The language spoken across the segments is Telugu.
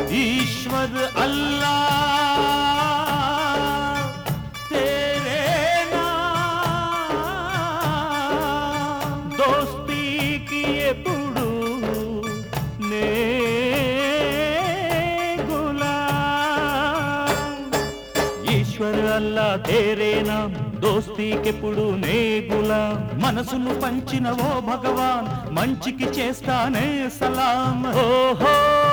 ईश्वर अल्लाह तेरे नाम दोस्ती की ఎప్పుడు నే గులాం ఈశ్వర్ అల్లా తేరే నామ్ దోస్తీకెప్పుడు నే గులాం మనసును పంచిన ఓ భగవాన్ మంచికి చేస్తానే సలాం ఓహో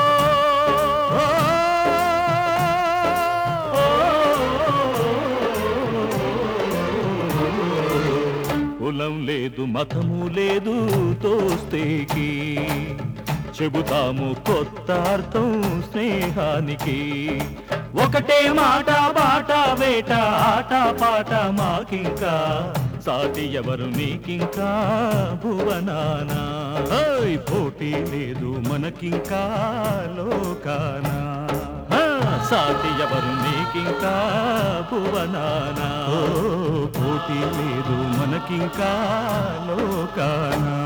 కులం లేదు మతము లేదు దోస్తీకి చెబుతాము కొత్త అర్థం స్నేహానికి ఒకటే మాట బాట వేట ఆట పాట మాకింకా సాటి ఎవరు నీకింకా భువనానా ఓయ్ పోటీ లేదు మనకింకా లోకానా ఆ, సాటి ఎవరు నీకింకా భువనానా ఓ, పోటీ లేదు మనకింకా లోకానా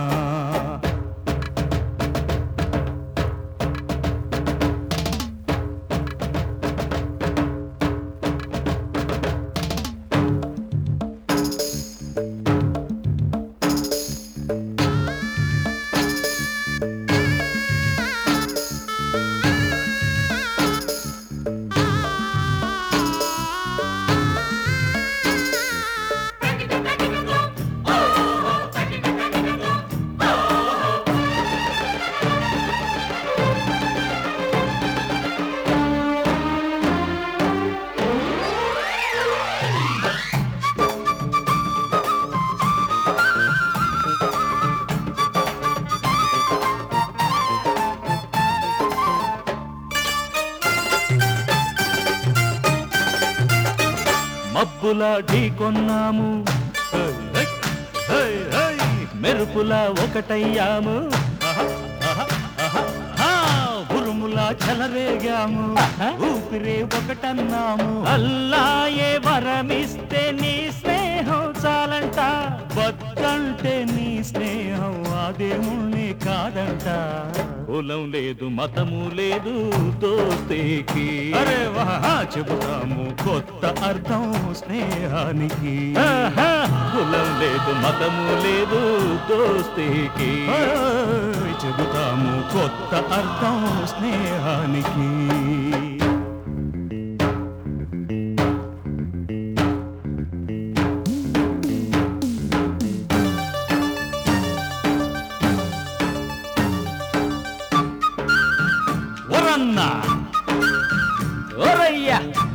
మబ్బులా ఢీకొన్నాము హై, హై, హై, హై. మెరుపులా ఒకటయ్యాము ఆహా, ఆహా, ఆహా. ఆ, ఉరుములా చెలరేగాము ఊపిరే ఒకటన్నాము అల్లాయే వరమిస్తే నీ స్నేహం చాలంట బద్దంటే నీ స్నేహం అదేముణ్ణి కాదంట కులం లేదు మతము లేదు దోస్తీకి అరే వాహా చెబుతాము కొత్త అర్థం స్నేహానికి కులం లేదు మతము లేదు దోస్తీకి చెబుతాము కొత్త అర్థం స్నేహానికి ఒరన్న ఒరయ్య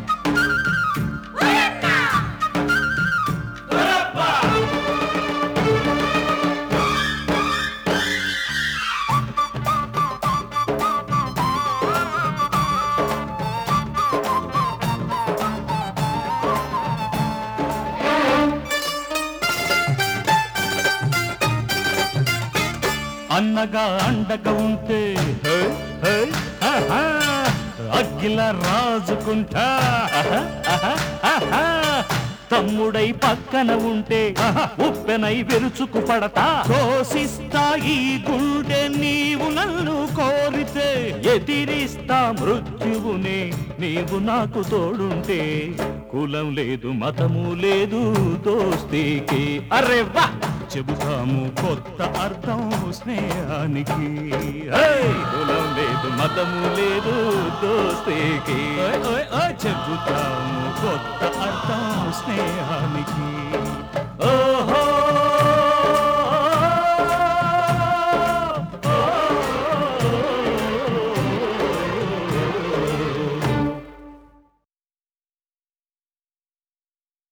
అన్నగా అండగా ఉంటే హే, హే, ఆహా, అగ్గిల రాజుకుంటా ఆహా, ఆహా, ఆహా. తమ్ముడై పక్కన ఉంటే ఉప్పెనై విరుచుకు పడతా కోసిస్తా ఈ గుండె నీవు నన్ను కోరితే ఎదిరిస్తా మృత్యువునే నీవు నాకు తోడుంటే కులం లేదు మతము లేదు దోస్తీకి అరే వా చెబుతాము కొత్త అర్థం స్నేహానికి హే! కులం లేదు మతము లేదు దోస్తీకి చెబుతాము కొత్త అర్థం స్నేహానికి